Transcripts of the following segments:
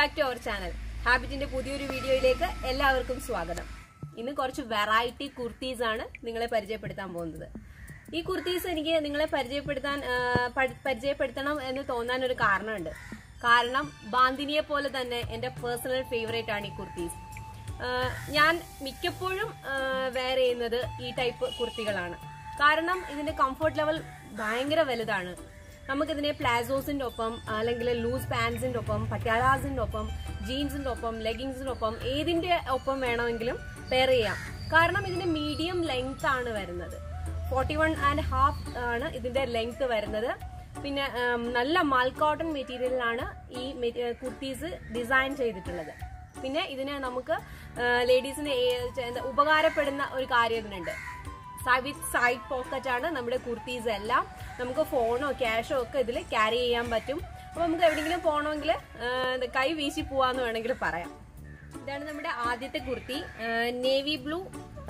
back to our channel ഹാബിറ്റിന്റെ പുതിയൊരു വീഡിയോയിലേക്ക് എല്ലാവർക്കും സ്വാഗതം ഇന്ന് കുറച്ച് വെറൈറ്റി കുർത്തീസ് ആണ് നിങ്ങളെ പരിചയപ്പെടുത്താൻ പോകുന്നത് ഈ കുർത്തീസ് എനിക്ക് നിങ്ങളെ പരിചയപ്പെടുത്താൻ ആ, പ- പരിചയപ്പെടുത്തണം എന്ന് തോന്നാൻ ഒരു കാരണമുണ്ട് കാരണം ബാന്തിനിയെ പോലെ തന്നെ എൻ്റെ പേഴ്സണൽ ഫേവറേറ്റ് ആണ് ഈ കുർത്തീസ് ആ, ഞാൻ മിക്കപ്പോഴും വെയർ ചെയ്യുന്നത് ഈ ടൈപ്പ് കുർത്തികളാണ് കാരണം ഇതിന്റെ കംഫർട്ട് ലെവൽ ഭയങ്കര വലുതാണ് നമുക്കിതിനെ പ്ലാസോസിന്റെ ഒപ്പം അല്ലെങ്കിൽ ലൂസ് പാൻസിന്റെ ഒപ്പം പട്യാലാസിന്റെ ഒപ്പം ജീൻസിന്റെ ഒപ്പം ലെഗിങ്സിന്റെ ഒപ്പം ഏതിന്റെ ഒപ്പം വേണമെങ്കിലും പെയർ ചെയ്യാം കാരണം ഇതിന്റെ മീഡിയം ലെങ്ത് ആണ് വരുന്നത് ഫോർട്ടി വൺ ആൻഡ് ഹാഫ് ആണ് ഇതിന്റെ ലെങ്ത് വരുന്നത് പിന്നെ ഉം, നല്ല മാൽ കോട്ടൺ മെറ്റീരിയലിലാണ് ഈ കുർത്തീസ് ഡിസൈൻ ചെയ്തിട്ടുള്ളത് പിന്നെ ഇതിന് നമുക്ക് ലേഡീസിന് ഉപകാരപ്പെടുന്ന ഒരു കാര്യം ഇതിനുണ്ട് വിത്ത് സൈഡ് പോക്കറ്റ് ആണ് നമ്മുടെ കുർത്തീസ് എല്ലാം നമുക്ക് ഫോണോ ക്യാഷോ ഒക്കെ ഇതിൽ ക്യാരി ചെയ്യാൻ പറ്റും അപ്പൊ നമുക്ക് എവിടെയെങ്കിലും പോകണമെങ്കിൽ കൈ വീശി പോവാന്ന് വേണമെങ്കിൽ പറയാം ഇതാണ് നമ്മുടെ ആദ്യത്തെ കുർത്തി നേവി ബ്ലൂ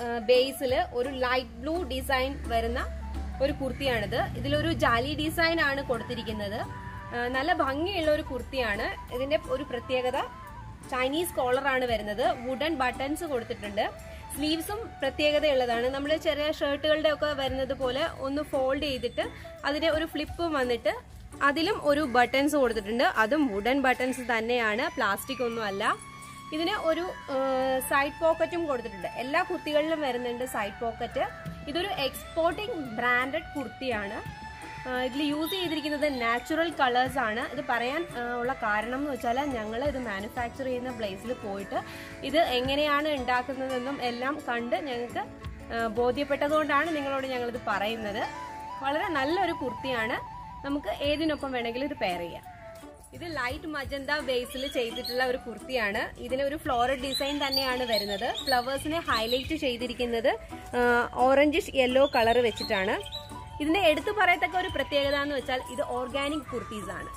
ബേസിൽ ഒരു ലൈറ്റ് ബ്ലൂ ഡിസൈൻ വരുന്ന ഒരു കുർത്തിയാണിത് ഇതിലൊരു ജാലി ഡിസൈൻ ആണ് കൊടുത്തിരിക്കുന്നത് ആ, നല്ല ഭംഗിയുള്ള ഒരു കുർത്തിയാണ് ഇതിന്റെ ഒരു പ്രത്യേകത ചൈനീസ് കോളർ ആണ് വരുന്നത് വുഡൻ ബട്ടൺസ് കൊടുത്തിട്ടുണ്ട് സ്ലീവ്സും പ്രത്യേകതയുള്ളതാണ് നമ്മൾ ചെറിയ ഷർട്ടുകളുടെ ഒക്കെ വരുന്നത് പോലെ ഒന്ന് ഫോൾഡ് ചെയ്തിട്ട് അതിന് ഒരു ഫ്ലിപ്പ് വന്നിട്ട് അതിലും ഒരു ബട്ടൺസ് കൊടുത്തിട്ടുണ്ട് അതും വുഡൻ ബട്ടൺസ് തന്നെയാണ് പ്ലാസ്റ്റിക് ഒന്നും അല്ല ഇതിന് ഒരു സൈഡ് പോക്കറ്റും കൊടുത്തിട്ടുണ്ട് എല്ലാ കുർത്തികളിലും വരുന്നുണ്ട് സൈഡ് പോക്കറ്റ് ഇതൊരു എക്സ്പോർട്ടിംഗ് ബ്രാൻഡഡ് കുർത്തിയാണ് ഇതിൽ യൂസ് ചെയ്തിരിക്കുന്നത് നാച്ചുറൽ കളേഴ്സ് ആണ് ഇത് പറയാൻ ആ, ഉള്ള കാരണം എന്ന് വെച്ചാൽ ഞങ്ങൾ ഇത് മാനുഫാക്ചർ ചെയ്യുന്ന പ്ലേസിൽ പോയിട്ട് ഇത് എങ്ങനെയാണ് ഉണ്ടാക്കുന്നതെന്നും എല്ലാം കണ്ട് ഞങ്ങൾക്ക് ആ, ബോധ്യപ്പെട്ടതുകൊണ്ടാണ് നിങ്ങളോട് ഞങ്ങളിത് പറയുന്നത് വളരെ നല്ലൊരു കുർത്തിയാണ് നമുക്ക് ഏതിനൊപ്പം വേണമെങ്കിലും ഇത് പെയർ ചെയ്യാം ഇത് ലൈറ്റ് മജന്ത ബേസിൽ ചെയ്തിട്ടുള്ള ഒരു കുർത്തിയാണ് ഇതിന് ഒരു ഫ്ലോറൽ ഡിസൈൻ തന്നെയാണ് വരുന്നത് ഫ്ലവേഴ്സിനെ ഹൈലൈറ്റ് ചെയ്തിരിക്കുന്നത് ഓറഞ്ചിഷ് യെല്ലോ കളർ വെച്ചിട്ടാണ് ഇതിന്റെ എടുത്തു പറയത്തക്ക ഒരു പ്രത്യേകത എന്ന് വെച്ചാൽ ഇത് ഓർഗാനിക് കുർത്തീസ് ആണ്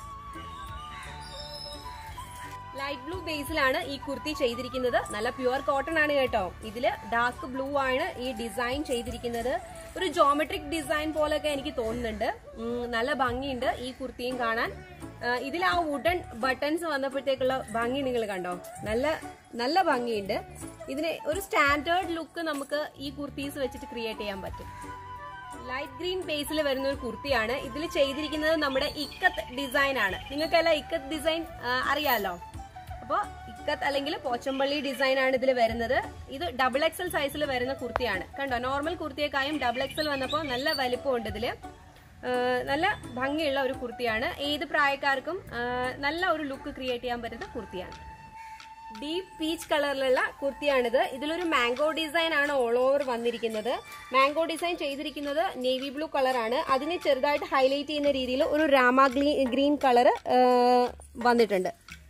ലൈറ്റ് ബ്ലൂ ബേസിലാണ് ഈ കുർത്തി ചെയ്തിരിക്കുന്നത് നല്ല പ്യുവർ കോട്ടൺ ആണ് കേട്ടോ ഇതില് ഡാർക്ക് ബ്ലൂ ആണ് ഈ ഡിസൈൻ ചെയ്തിരിക്കുന്നത് ഒരു ജോമെട്രിക് ഡിസൈൻ പോലൊക്കെ എനിക്ക് തോന്നുന്നുണ്ട് ഉം, നല്ല ഭംഗിയുണ്ട് ഈ കുർത്തിയും കാണാൻ ആ, ഇതിൽ ആ വുഡൻ ബട്ടൺസ് വന്നപ്പോഴത്തേക്കുള്ള ഭംഗി നിങ്ങൾ കണ്ടോ നല്ല നല്ല ഭംഗിയുണ്ട് ഇതിന് ഒരു സ്റ്റാൻഡേർഡ് ലുക്ക് നമുക്ക് ഈ കുർത്തീസ് വെച്ചിട്ട് ക്രിയേറ്റ് ചെയ്യാൻ പറ്റും ലൈറ്റ് ഗ്രീൻ ബേസിൽ വരുന്ന ഒരു കുർത്തിയാണ് ഇതിൽ ചെയ്തിരിക്കുന്നത് നമ്മുടെ ഇക്കത്ത് ഡിസൈൻ ആണ് നിങ്ങൾക്കെല്ലാം ഇക്കത്ത് ഡിസൈൻ അറിയാലോ അപ്പോൾ ഇക്കത്ത് അല്ലെങ്കിൽ പോച്ചമ്പള്ളി ഡിസൈൻ ആണ് ഇതിൽ വരുന്നത് ഇത് ഡബിൾ എക്സൽ സൈസിൽ വരുന്ന കുർത്തിയാണ് കണ്ടോ നോർമൽ കുർത്തിയേക്കായും ഡബിൾ എക്സൽ വന്നപ്പോൾ നല്ല വലിപ്പമുണ്ട് ഇതില് ആ, നല്ല ഭംഗിയുള്ള ഒരു കുർത്തിയാണ് ഏത് പ്രായക്കാർക്കും ആ, നല്ല ഒരു ലുക്ക് ക്രിയേറ്റ് ചെയ്യാൻ പറ്റുന്ന കുർത്തിയാണ് ഡീപ് പീച്ച് കളറിലുള്ള കുർത്തിയാണിത് ഇതിലൊരു മാംഗോ ഡിസൈൻ ആണ് ഓൾ ഓവർ വന്നിരിക്കുന്നത് മാംഗോ ഡിസൈൻ ചെയ്തിരിക്കുന്നത് നേവി ബ്ലൂ കളറാണ് അതിനെ ചെറുതായിട്ട് ഹൈലൈറ്റ് ചെയ്യുന്ന രീതിയിൽ ഒരു രാമ ഗ്രീൻ കളർ വന്നിട്ടുണ്ട്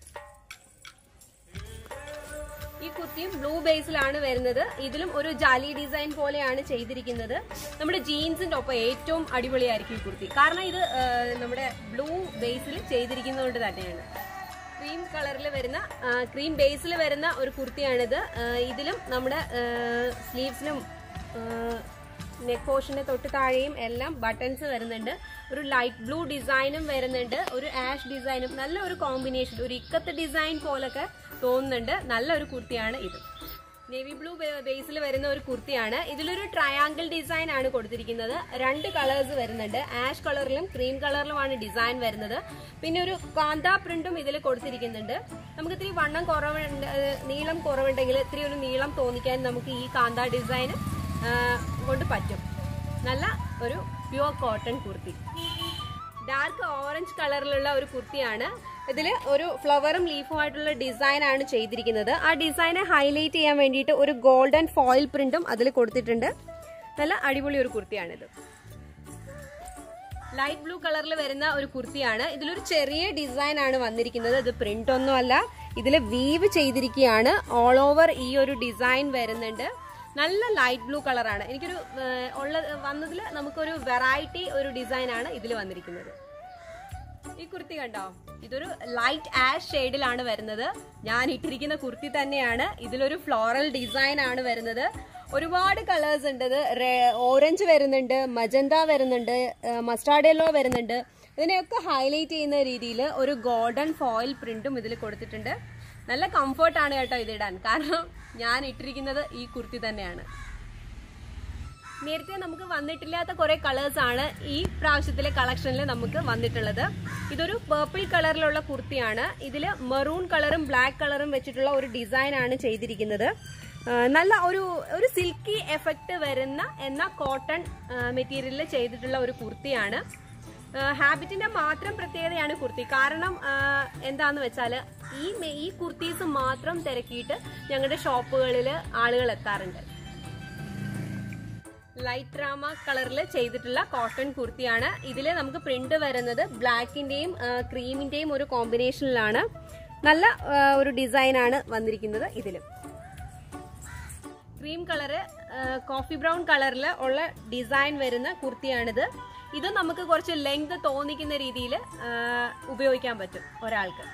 ഈ കുർത്തിയും ബ്ലൂ ബേസിലാണ് വരുന്നത് ഇതിലും ഒരു ജാലി ഡിസൈൻ പോലെയാണ് ചെയ്തിരിക്കുന്നത് നമ്മുടെ ജീൻസിന്റെ ഒപ്പം ഏറ്റവും അടിപൊളിയായിരിക്കും ഈ കുർത്തി കാരണം ഇത് ആ, നമ്മുടെ ബ്ലൂ ബേസിൽ ചെയ്തിരിക്കുന്നതുകൊണ്ട് തന്നെയാണ് ക്രീം കളറിൽ വരുന്ന ക്രീം ബേസിൽ വരുന്ന ഒരു കുർത്തിയാണിത് ആ, ഇതിലും നമ്മുടെ സ്ലീവ്സിനും നെക്ക് പോർഷന് തൊട്ട് താഴെയും എല്ലാം ബട്ടൺസ് വരുന്നുണ്ട് ഒരു ലൈറ്റ് ബ്ലൂ ഡിസൈനും വരുന്നുണ്ട് ഒരു ആഷ് ഡിസൈനും നല്ല ഒരു കോമ്പിനേഷൻ ഒരു ഇക്കത്ത് ഡിസൈൻ പോലൊക്കെ തോന്നുന്നുണ്ട് നല്ലൊരു കുർത്തിയാണ് ഇത് നേവി ബ്ലൂ ബേസിൽ വരുന്ന ഒരു കുർത്തിയാണ് ഇതിലൊരു ട്രയാങ്കിൾ ഡിസൈൻ ആണ് കൊടുത്തിരിക്കുന്നത് രണ്ട് കളേഴ്സ് വരുന്നുണ്ട് ആഷ് കളറിലും ക്രീം കളറിലുമാണ് ഡിസൈൻ വരുന്നത് പിന്നെ ഒരു കാന്ത പ്രിന്റും ഇതിൽ കൊടുത്തിരിക്കുന്നുണ്ട് നമുക്ക് ഇത്തിരി വണ്ണം കുറവുണ്ട് ഏഹ് നീളം കുറവുണ്ടെങ്കിൽ ഇത്തിരി ഒരു നീളം തോന്നിക്കാൻ നമുക്ക് ഈ കാന്ത ഡിസൈൻ കൊണ്ട് പറ്റും നല്ല ഒരു pure cotton kurti dark orange കളറിലുള്ള ഒരു കുർത്തിയാണ് ഇതിൽ ഒരു ഫ്ലവറും ലീഫുമായിട്ടുള്ള ഡിസൈൻ ആണ് ചെയ്തിരിക്കുന്നത് ആ ഡിസൈനെ ഹൈലൈറ്റ് ചെയ്യാൻ വേണ്ടിയിട്ട് ഒരു ഗോൾഡൻ ഫോയിൽ പ്രിന്റും അതിൽ കൊടുത്തിട്ടുണ്ട് നല്ല അടിപൊളി ഒരു കുർത്തിയാണിത് ലൈറ്റ് ബ്ലൂ കളറിൽ വരുന്ന ഒരു കുർത്തിയാണ് ഇതിലൊരു ചെറിയ ഡിസൈൻ ആണ് വന്നിരിക്കുന്നത് ഇത് പ്രിന്റ് ഒന്നും അല്ല ഇതിൽ വീവ് ചെയ്തിരിക്കുകയാണ് ഓൾ ഓവർ ഈ ഒരു ഡിസൈൻ വരുന്നുണ്ട് നല്ല ലൈറ്റ് ബ്ലൂ കളറാണ് എനിക്കൊരു ഏഹ്, ഉള്ള വന്നതിൽ നമുക്കൊരു വെറൈറ്റി ഒരു ഡിസൈൻ ആണ് ഇതിൽ വന്നിരിക്കുന്നത് ഈ കുർത്തി കണ്ടോ ഇതൊരു ലൈറ്റ് ആഷ് ഷെയ്ഡിലാണ് വരുന്നത് ഞാൻ ഇട്ടിരിക്കുന്ന കുർത്തി തന്നെയാണ് ഇതിലൊരു ഫ്ലോറൽ ഡിസൈൻ ആണ് വരുന്നത് ഒരുപാട് കളേഴ്സ് ഉണ്ട് ഇത് ഓറഞ്ച് വരുന്നുണ്ട് മജന്ത വരുന്നുണ്ട് മസ്റ്റാർഡ് യെല്ലോ വരുന്നുണ്ട് ഇതിനെയൊക്കെ ഹൈലൈറ്റ് ചെയ്യുന്ന രീതിയിൽ ഒരു ഗോൾഡൻ ഫോയിൽ പ്രിന്റും ഇതിൽ കൊടുത്തിട്ടുണ്ട് നല്ല കംഫർട്ടാണ് കേട്ടോ ഇതിടാൻ കാരണം ഞാൻ ഇട്ടിരിക്കുന്നത് ഈ കുർത്തി തന്നെയാണ് നേരത്തെ നമുക്ക് വന്നിട്ടില്ലാത്ത കുറെ കളേഴ്സ് ആണ് ഈ പ്രാവശ്യത്തിലെ കളക്ഷനിൽ നമുക്ക് വന്നിട്ടുള്ളത് ഇതൊരു പേർപ്പിൾ കളറിലുള്ള കുർത്തിയാണ് ഇതിൽ മെറൂൺ കളറും ബ്ലാക്ക് കളറും വെച്ചിട്ടുള്ള ഒരു ഡിസൈൻ ആണ് ചെയ്തിരിക്കുന്നത് ആ, നല്ല ഒരു ഒരു സിൽക്കി എഫക്റ്റ് വരുന്ന എന്ന കോട്ടൺ മെറ്റീരിയലിൽ ചെയ്തിട്ടുള്ള ഒരു കുർത്തിയാണ് ഹാബിറ്റിന്റെ മാത്രം പ്രത്യേകതയാണ് കുർത്തി കാരണം ആ, എന്താന്ന് വെച്ചാൽ ഈ മെ- ഈ കുർത്തീസ് മാത്രം തിരക്കിയിട്ട് ഞങ്ങളുടെ ഷോപ്പുകളിൽ ആളുകൾ എത്താറുണ്ട് ലൈറ്റ് ഡ്രാമ കളറിൽ ചെയ്തിട്ടുള്ള കോട്ടൺ കുർത്തിയാണ് ഇതിൽ നമുക്ക് പ്രിന്റ് വരുന്നത് ബ്ലാക്കിന്റെയും ക്രീമിന്റെയും ഒരു കോമ്പിനേഷനിലാണ് നല്ല ആ, ഒരു ഡിസൈൻ ആണ് വന്നിരിക്കുന്നത് ഇതിലും ക്രീം കളറ് കോഫി ബ്രൗൺ കളറിൽ ഉള്ള ഡിസൈൻ വരുന്ന കുർത്തിയാണിത് ഇത് നമുക്ക് കുറച്ച് ലെങ്ത് തോന്നിക്കുന്ന രീതിയിൽ ഉപയോഗിക്കാൻ പറ്റും ഒരാൾക്ക്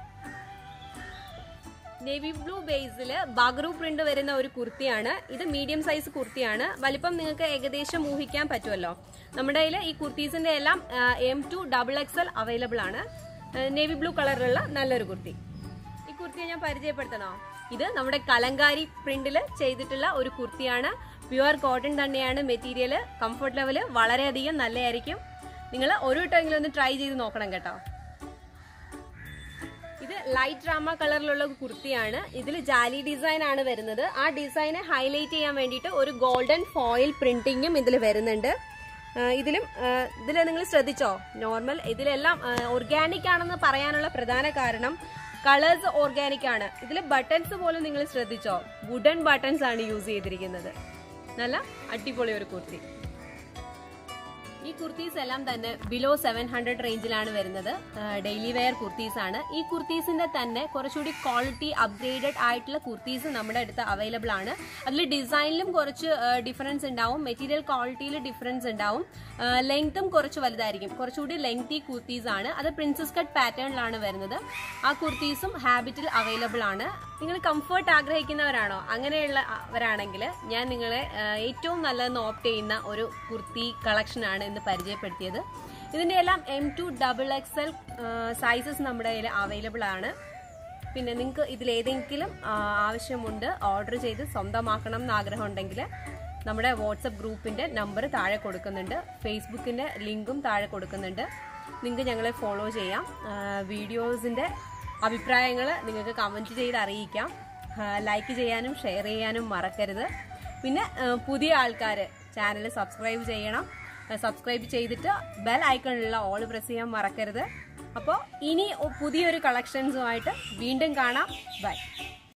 നേവി ബ്ലൂ ബേസിൽ ബഗ്രു പ്രിന്റ് വരുന്ന ഒരു കുർത്തിയാണ് ഇത് മീഡിയം സൈസ് കുർത്തിയാണ് വലിപ്പം നിങ്ങൾക്ക് ഏകദേശം ഊഹിക്കാൻ പറ്റുമല്ലോ നമ്മുടെ കയ്യിൽ ഈ കുർത്തീസിന്റെ എല്ലാം M to double XL available ആണ് നേവി ബ്ലൂ കളറിലുള്ള നല്ലൊരു കുർത്തി ഈ കുർത്തിയെ ഞാൻ പരിചയപ്പെടുത്തണോ ഇത് നമ്മുടെ കലങ്കാരി പ്രിന്റിൽ ചെയ്തിട്ടുള്ള ഒരു കുർത്തിയാണ് പ്യുവർ കോട്ടൺ തന്നെയാണ് മെറ്റീരിയൽ കംഫർട്ട് ലെവൽ വളരെയധികം നല്ലതായിരിക്കും നിങ്ങൾ ഒരു വട്ടമെങ്കിലും ഒന്ന് ട്രൈ ചെയ്ത് നോക്കണം കേട്ടോ ഇത് ലൈറ്റ് ഡ്രാമ കളറിലുള്ള ഒരു കുർത്തിയാണ് ഇതിൽ ജാലി ഡിസൈൻ ആണ് വരുന്നത് ആ ഡിസൈനെ ഹൈലൈറ്റ് ചെയ്യാൻ വേണ്ടിയിട്ട് ഒരു ഗോൾഡൻ ഫോയിൽ പ്രിന്റിങ്ങും ഇതിൽ വരുന്നുണ്ട് ആ, ഇതിലും ഇതിൽ നിങ്ങൾ ശ്രദ്ധിച്ചോ നോർമൽ ഇതിലെല്ലാം ഓർഗാനിക് ആണെന്ന് പറയാനുള്ള പ്രധാന കാരണം കളേഴ്സ് ഓർഗാനിക് ആണ് ഇതിൽ ബട്ടൺസ് പോലും നിങ്ങൾ ശ്രദ്ധിച്ചോ വുഡൻ ബട്ടൺസ് ആണ് യൂസ് ചെയ്തിരിക്കുന്നത് നല്ല അടിപൊളി ഒരു കുർത്തി ഈ കുർത്തീസ് എല്ലാം തന്നെ ബിലോ സെവൻ ഹൺഡ്രഡ് റേഞ്ചിലാണ് വരുന്നത് ഡെയിലി വെയർ കുർത്തീസ് ആണ് ഈ കുർത്തീസിന്റെ തന്നെ കുറച്ചുകൂടി ക്വാളിറ്റി അപ്ഗ്രേഡഡ് ആയിട്ടുള്ള കുർത്തീസ് നമ്മുടെ അടുത്ത് അവൈലബിൾ ആണ് അതിൽ ഡിസൈനിലും കുറച്ച് ഡിഫറൻസ് ഉണ്ടാവും മെറ്റീരിയൽ ക്വാളിറ്റിയിൽ ഡിഫറൻസ് ഉണ്ടാവും ലെങ്ത്തും കുറച്ച് വലുതായിരിക്കും കുറച്ചുകൂടി ലെങ്തി കുർത്തീസ് ആണ് അത് പ്രിൻസസ് കട്ട് പാറ്റേണിലാണ് വരുന്നത് ആ കുർത്തീസും ഹാബിറ്റിൽ അവൈലബിൾ ആണ് നിങ്ങൾ കംഫർട്ട് ആഗ്രഹിക്കുന്നവരാണോ അങ്ങനെയുള്ളവരാണെങ്കിൽ ഞാൻ നിങ്ങളെ ആ, ഏറ്റവും നല്ലതെന്ന് ഓപ്റ്റ് ചെയ്യുന്ന ഒരു കുർത്തി കളക്ഷനാണ് ഇന്ന് പരിചയപ്പെടുത്തിയത് ഇതിന്റെ എല്ലാം M to double X L sizes നമ്മുടെ കയ്യിൽ അവൈലബിൾ ആണ് പിന്നെ നിങ്ങൾക്ക് ഇതിലേതെങ്കിലും ആ, ആവശ്യമുണ്ട് ഓർഡർ ചെയ്ത് സ്വന്തമാക്കണം എന്ന് ആഗ്രഹമുണ്ടെങ്കിൽ നമ്മുടെ വാട്സപ്പ് ഗ്രൂപ്പിന്റെ നമ്പർ താഴെ കൊടുക്കുന്നുണ്ട് ഫേസ്ബുക്കിന്റെ ലിങ്കും താഴെ കൊടുക്കുന്നുണ്ട് നിങ്ങൾക്ക് ഞങ്ങളെ ഫോളോ ചെയ്യാം വീഡിയോസിന്റെ അഭിപ്രായങ്ങൾ നിങ്ങൾക്ക് കമൻറ്റ് ചെയ്ത് അറിയിക്കാം ലൈക്ക് ചെയ്യാനും ഷെയർ ചെയ്യാനും മറക്കരുത് പിന്നെ ആ, പുതിയ ആൾക്കാർ ചാനൽ സബ്സ്ക്രൈബ് ചെയ്യണം സബ്സ്ക്രൈബ് ചെയ്തിട്ട് ബെൽ ഐക്കണിലുള്ള ഓൾ പ്രസ് ചെയ്യാൻ മറക്കരുത് അപ്പോൾ ഇനി പുതിയൊരു കളക്ഷൻസുമായിട്ട് വീണ്ടും കാണാം ബൈ